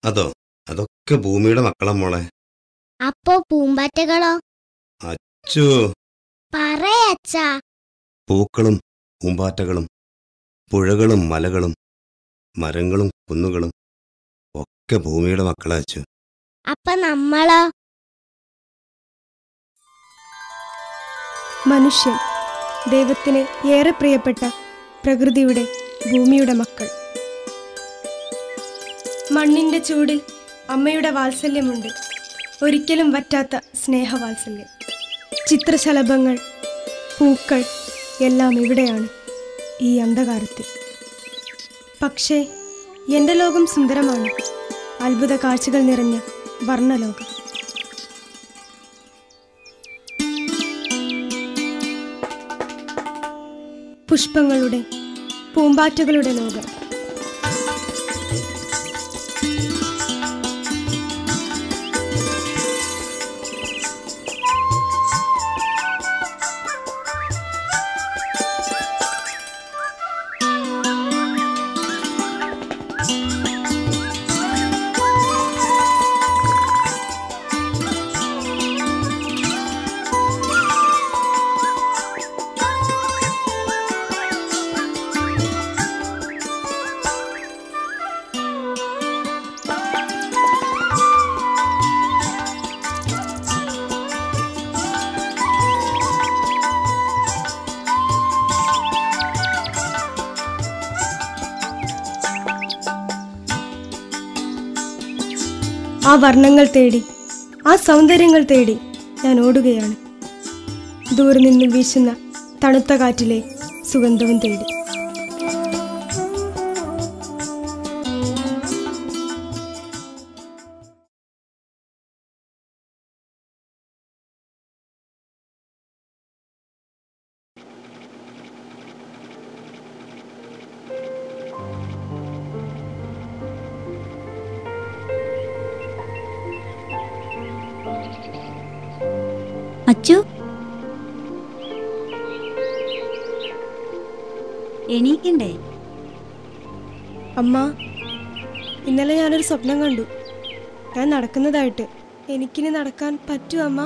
അതോ അതൊക്കെ ഭൂമിയുടെ മക്കളെ മോളെ അപ്പോ പൂമ്പാറ്റകളോ ചൂ പറയച്ചാ പൂക്കളും പൂമ്പാറ്റകളും പുഴകളും മലകളും മരങ്ങളും കുന്നുകളും ഒക്കെ ഭൂമിയുടെ മക്കളെ അച്ചു അപ്പൊ നമ്മളോ മനുഷ്യൻ ദൈവത്തിന് ഏറെ പ്രിയപ്പെട്ട പ്രകൃതിയുടെ ഭൂമിയുടെ മക്കൾ മണ്ണിന്റെ ചൂടിൽ അമ്മയുടെ വാത്സല്യമുണ്ട് ഒരിക്കലും വറ്റാത്ത സ്നേഹവാത്സല്യം ചിത്രശലഭങ്ങൾ പൂക്കൾ എല്ലാം ഇവിടെയാണ് ഈ അന്ധകാരത്തിൽ പക്ഷേ എൻ്റെ ലോകം സുന്ദരമാണ് അത്ഭുത കാഴ്ചകൾ നിറഞ്ഞ വർണ്ണലോകം പുഷ്പങ്ങളുടെ പൂമ്പാറ്റകളുടെ ലോകം ആ വർണ്ണങ്ങൾ തേടി ആ സൗന്ദര്യങ്ങൾ തേടി ഞാൻ ഓടുകയാണ് ദൂരെ നിന്നും വീശുന്ന തണുത്ത കാറ്റിലെ സുഗന്ധവും തേടി അച്ചു എണീക്കണ്ടേ അമ്മ ഇന്നലെ ഞാനൊരു സ്വപ്നം കണ്ടു ഞാൻ നടക്കുന്നതായിട്ട് എനിക്കിനി നടക്കാൻ പറ്റൂ അമ്മ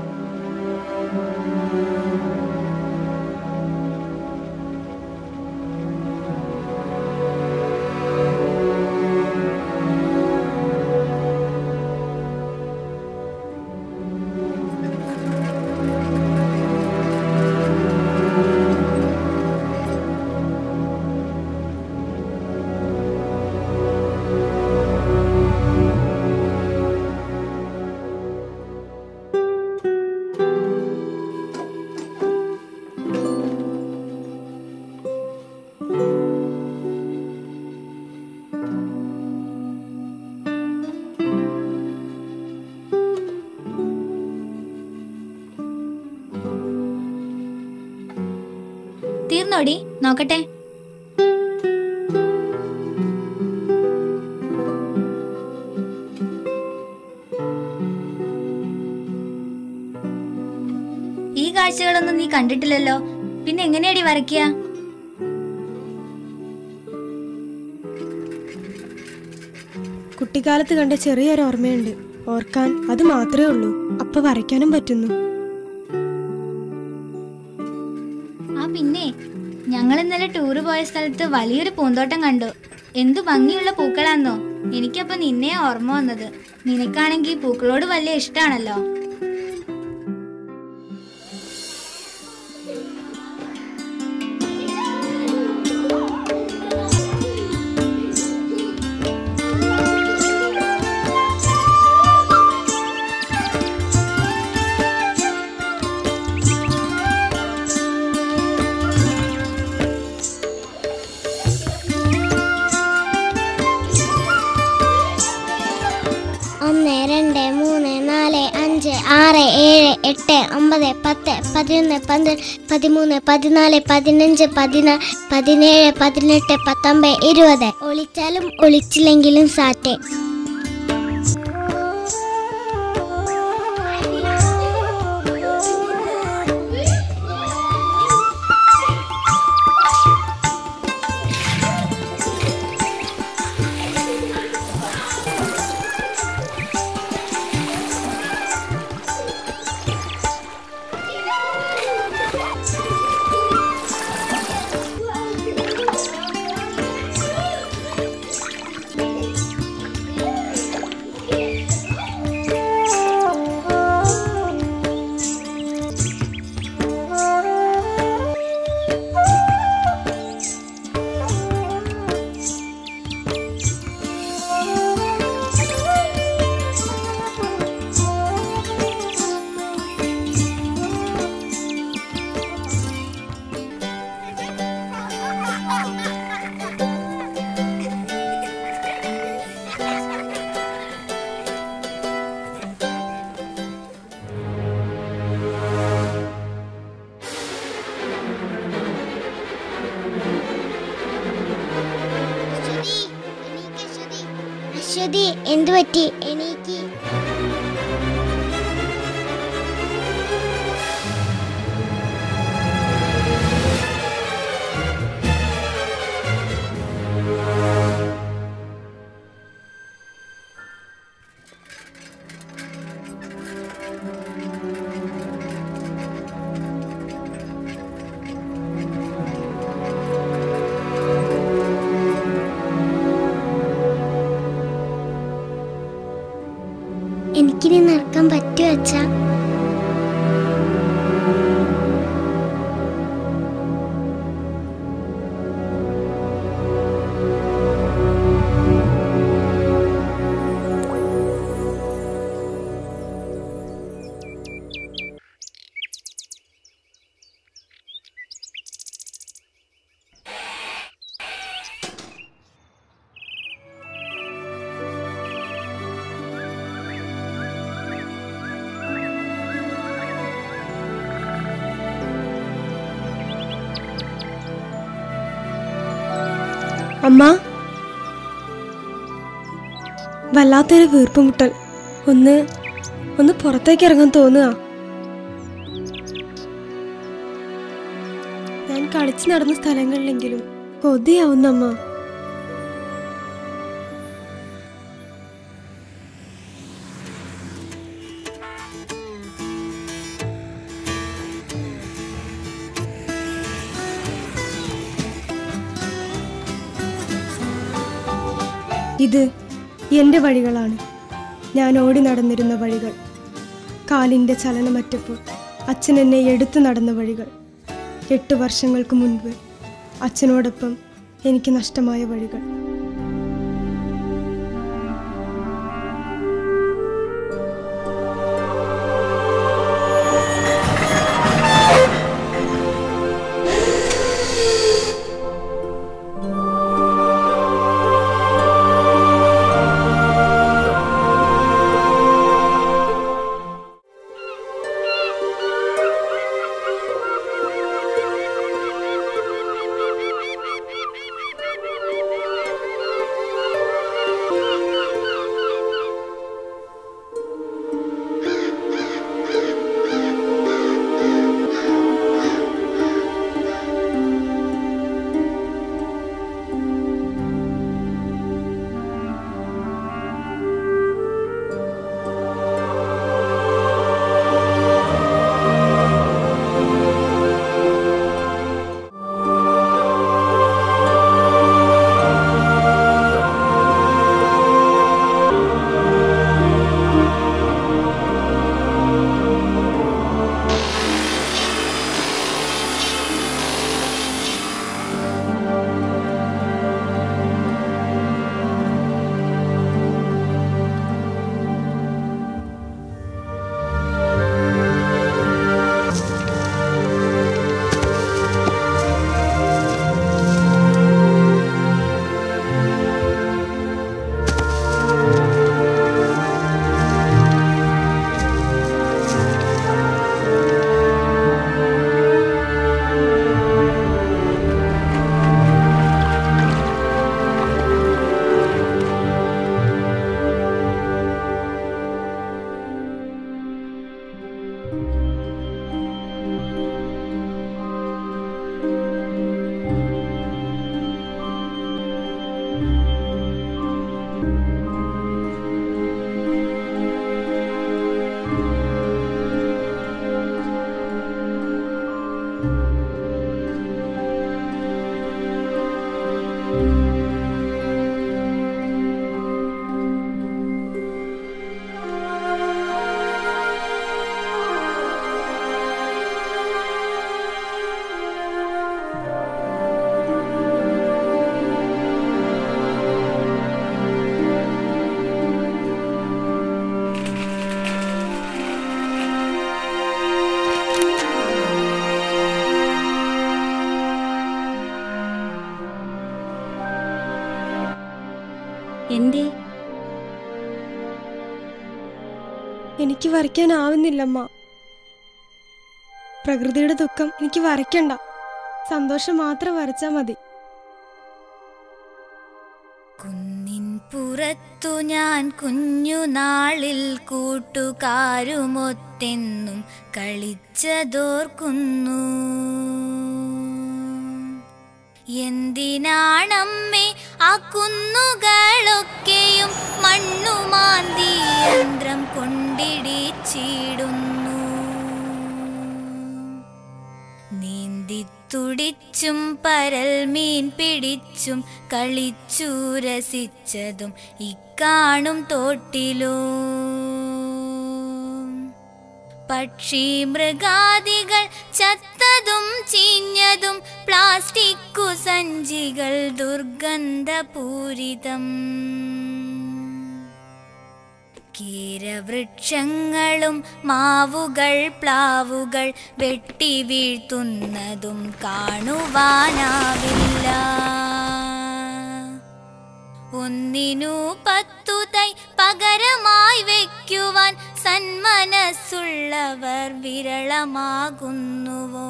തീർന്നോടി നോക്കട്ടെ ഈ കാഴ്ചകളൊന്നും നീ കണ്ടിട്ടില്ലല്ലോ പിന്നെ എങ്ങനെയാടി വരയ്ക്കുക കുട്ടിക്കാലത്ത് കണ്ട ചെറിയൊരു ഓർമ്മയുണ്ട് ഓർക്കാൻ അത് മാത്രമേ ഉള്ളൂ അപ്പൊ വരയ്ക്കാനും പറ്റുന്നു ആ പിന്നെ ഞങ്ങൾ ഇന്നലെ ടൂറ് പോയ സ്ഥലത്ത് വലിയൊരു പൂന്തോട്ടം കണ്ടു എന്തു ഭംഗിയുള്ള പൂക്കളാന്നോ എനിക്കപ്പോ നിന്നെ ഓർമ്മ വന്നത് നിനക്കാണെങ്കിൽ പൂക്കളോട് വലിയ ഇഷ്ടാണല്ലോ ഒന്ന് രണ്ട് മൂന്ന് നാല് അഞ്ച് ആറ് ഏഴ് എട്ട് ഒമ്പത് പത്ത് പതിനൊന്ന് പന്ത്രണ്ട് പതിമൂന്ന് പതിനാല് പതിനഞ്ച് പതിനാറ് പതിനേഴ് പതിനെട്ട് പത്തൊമ്പത് ഇരുപത് ഒളിച്ചാലും ഒളിച്ചില്ലെങ്കിലും സാറ്റ് സുമതി എന്തു പറ്റി എണീക്ക് എനിക്കിനി നടക്കാൻ പറ്റുമോ അച്ഛാ അമ്മ വല്ലാത്തൊരു വീർപ്പുമുട്ടൽ ഒന്ന് ഒന്ന് പുറത്തേക്ക് ഇറങ്ങാൻ തോന്നുക ഞാൻ കളിച്ചു നടന്ന സ്ഥലങ്ങളിലെങ്കിലും കൊതിയാവുന്ന അമ്മ ഇത് എൻ്റെ വഴികളാണ് ഞാൻ ഓടി നടന്നിരുന്ന വഴികൾ കാലിൻ്റെ ചലനമറ്റപ്പോൾ അച്ഛൻ എന്നെ എടുത്തു നടന്ന വഴികൾ എട്ട് വർഷങ്ങൾക്ക് മുൻപ് അച്ഛനോടൊപ്പം എനിക്ക് നഷ്ടമായ വഴികൾ എന്തേ എനിക്ക് വരയ്ക്കാനാവുന്നില്ലമ്മ പ്രകൃതിയുടെ ദുഃഖം എനിക്ക് വരയ്ക്കണ്ട സന്തോഷം മാത്രം വരച്ചാൽ മതി കുന്നിൻ പുറത്തു ഞാൻ കുഞ്ഞുനാളിൽ കൂട്ടുകാരുമൊത്തെന്നും കളിച്ചതോർക്കുന്നു എന്തിനാണമ്മേ ആ കുന്നുകളൊക്കെയും മണ്ണുമാന്തി യന്ത്രം കൊണ്ടിടിച്ചിടുന്നു നീന്തിത്തുടിച്ചും പരൽ മീൻ പിടിച്ചും കളിച്ചു രസിച്ചതും ഇക്കാണും തോട്ടിലോ പക്ഷി മൃഗാദികൾ ചത്തതും ചീഞ്ഞതും പ്ലാസ്റ്റിക്കു സഞ്ചികൾ ദുർഗന്ധപൂരിതം കീരവൃക്ഷങ്ങളും മാവുകൾ പ്ലാവുകൾ വെട്ടി വീഴ്ത്തുന്നതും കാണുവാനാവില്ല ഒന്നിനു പത്തു തൈ പകരമായി വയ്ക്കുവാൻ സന്മനസ്സുള്ളവർ വിരളമാകുന്നുവോ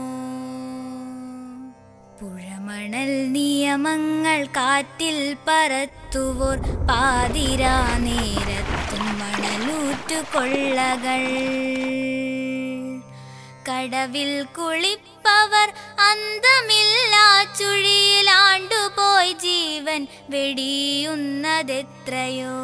പുഴമണൽ നിയമങ്ങൾ കാറ്റിൽ പറത്തുവോർ പാതിരാ നേരത്തും മണലൂറ്റു കൊള്ളകൾ കടവിൽ കുളിപ്പവർ അന്തമില്ലാ ചുഴിയിലാണ്ടുപോയി ജീവൻ വെടിയുന്നതെത്രയോ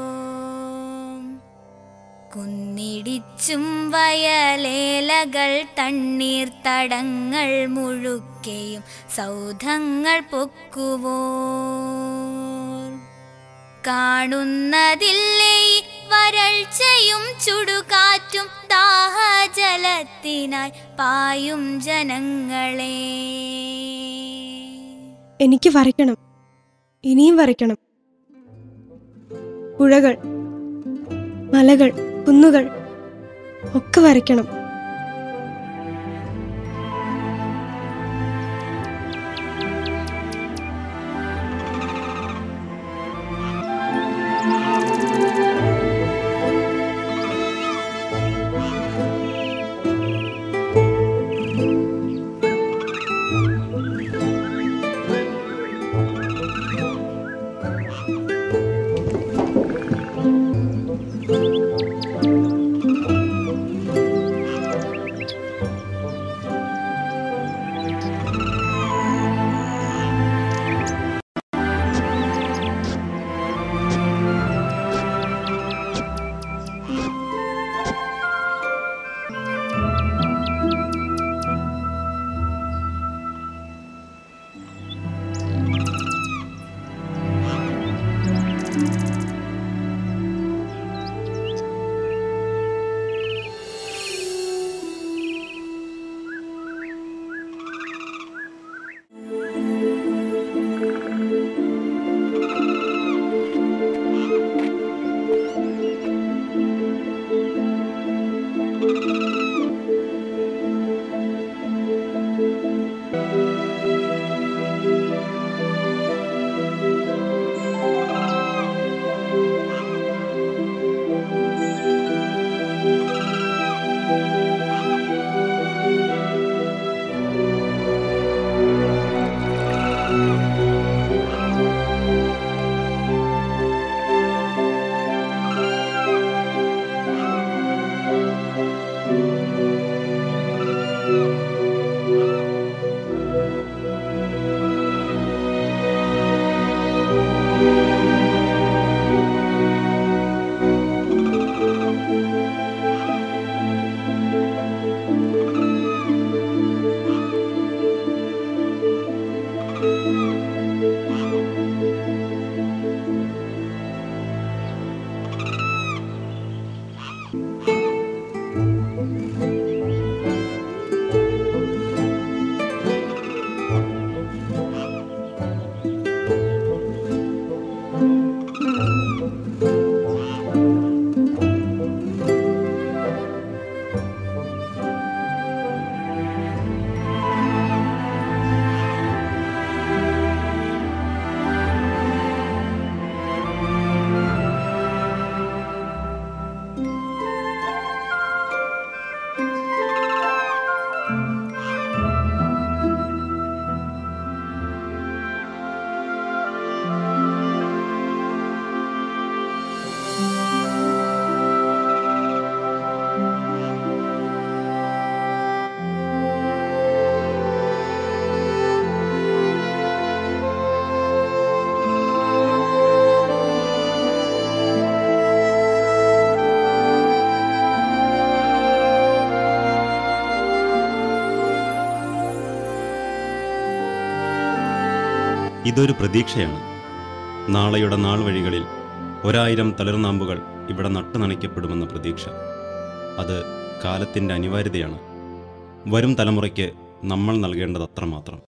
കുന്നിടിച്ചും വയലേലകൾ തണ്ണീർത്തടങ്ങൾ മുഴുക്കെയും സൗധങ്ങൾ പൊക്കുവോ കാണുന്നതില്ലേ ഈ വരൾച്ചയും ചുടുകാറ്റും ദാഹജലത്തിനായി പായും ജനങ്ങളെ എനിക്ക് വരയ്ക്കണം ഇനിയും വരയ്ക്കണം പുഴകൾ മലകൾ കുന്നുകൾ ഒക്കെ വരയ്ക്കണം ഇതൊരു പ്രതീക്ഷയാണ് നാളെയുടെ നാൾ വഴികളിൽ ഒരായിരം തളിർനാമ്പുകൾ ഇവിടെ നട്ടുനനയ്ക്കപ്പെടുമെന്ന പ്രതീക്ഷ അത് കാലത്തിൻ്റെ അനിവാര്യതയാണ് വരും തലമുറയ്ക്ക് നമ്മൾ നൽകേണ്ടത് അത്രമാത്രം